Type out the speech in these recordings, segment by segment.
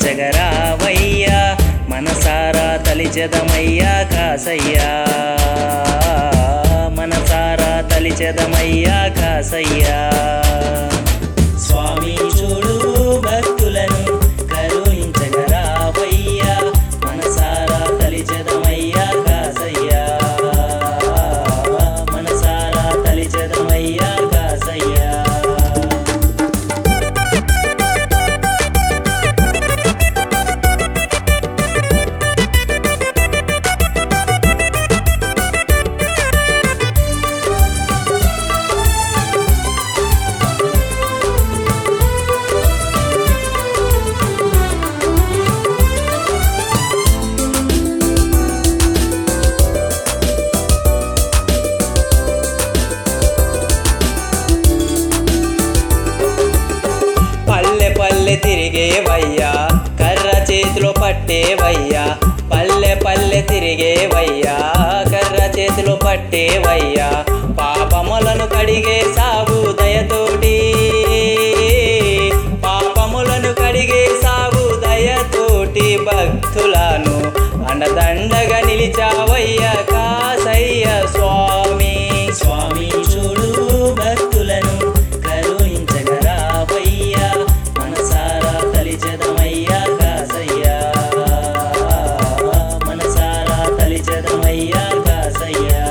కరుణించగరావయ్యా మనసారా తలిచెదమయ్యా కాసయ్యా మనసారా తలిచెదమయ్యా కాసయ్యా స్వామి చూడు భక్తులను కరుణించగరావయ్యా మనసారా తలిచెదమయ్యా కాసయ్యా మనసారా తలిచెదమయ్యా కాసయ్యా పల్లె పల్లె తిరిగేవయ్యా కర్ర చేతిలో పట్టేవయ్యా పల్లె పల్లె తిరిగేవయ్యా కర్ర చేతిలో పట్టేవయ్యా పాపములను కడిగే సాగు దయతోటి పాపములను కడిగే సాగు దయతోటి భక్తులను అండదండగా నిలిచావయ్యా కాసయ్య స్వామి స్వామి చూడు భక్తులను కరుణించగరావయ్యా మనసారా తలిచెదమయ్యా కాసయ్యా మనసారా తలిచెదమయ్యా కాసయ్యా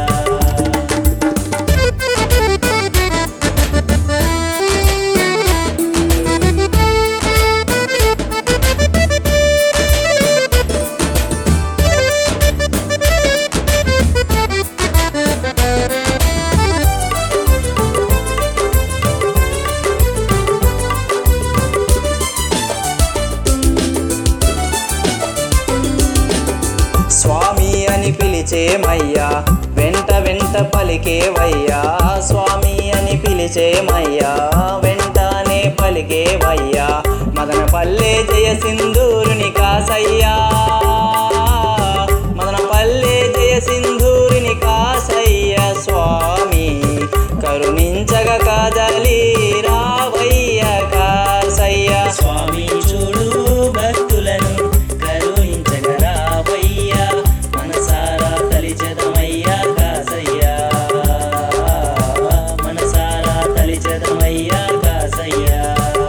స్వామి అని పిలిచేమయ్యా వెంట వెంట పలికేవయ్యా స్వామి అని పిలిచేమయ్యా వెంటనే పలికేవయ్యా మదన పల్లె జయ సింధూరుని కాసయ్యా మదన పల్లె జయ సింధూరుని కాసయ్య స్వామి కరుణించగ కాదలి రావయ్య కాసయ్య స్వామి చూడు భక్తులను కరుణించగరావయ్యా మనసారా తలిచెదమయ్యా కాసయ్యా మనసారా తలిచెదమయ్యా కాసయ్యా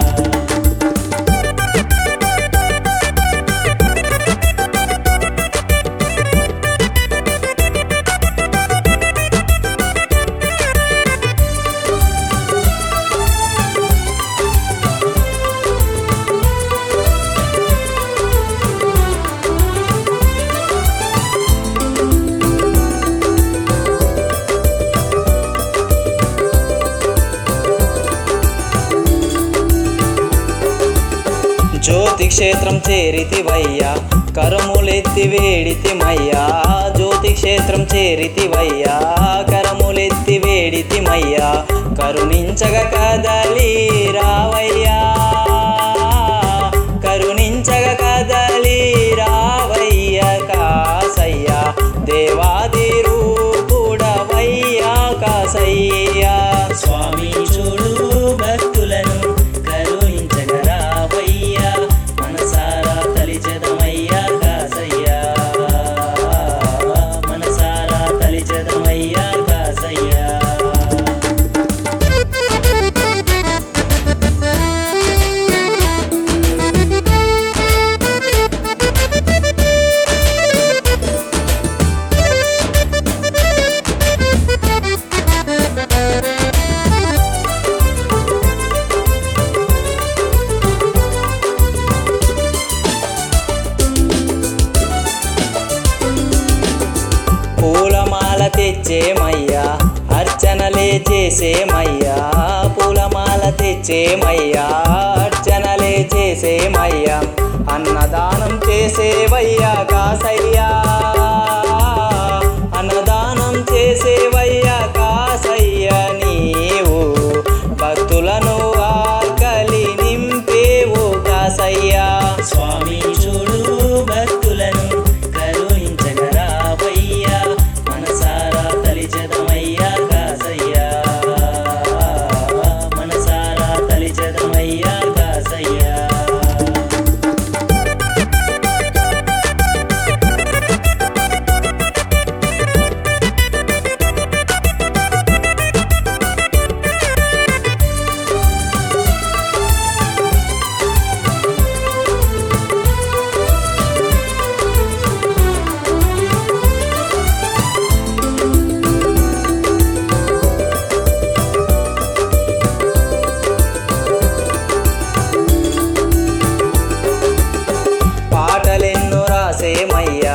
జ్యోతి క్షేత్రం చేరితివయ్యా కరములెత్తి వేడితిమయ్యా జ్యోతి క్షేత్రం చేరితివయ్యా కరములెత్తి వేడితిమయ్యా కరుణించగ కదలి రావయ్యా కరుణించగ కదలి రావయ్య కాసయ్యా దేవాది రూపుడవయ్యా కాసయ్యా స్వామి చూడు భక్తులను కరుణించగరావయ్యా మనసారా తలిచెదమయ్యా కాసయ్యా మనసారా తలిచెదమయ్యా కాసయ్యా పూలమాల తెచ్చేమయ్యా అర్చనలే చేసేమయ్యా పూలమాల తెచ్చేమయ్యా అర్చనలే చేసేమయ్యా అన్నదానం చేసేవయ్యా కాసయ్యా అన్నదానం చేసేవయ్యా కాసయ్య నీవు భక్తులను ఆకలి నింపేవు కాసయ్యా స్వామి చూడు భక్తులను కరుణించగరావయ్యా మనసారా తలిచెదమయ్యా కాసయ్యా మనసారా తలిచెదమయ్యా కాసయ్యా కాసేమయ్యా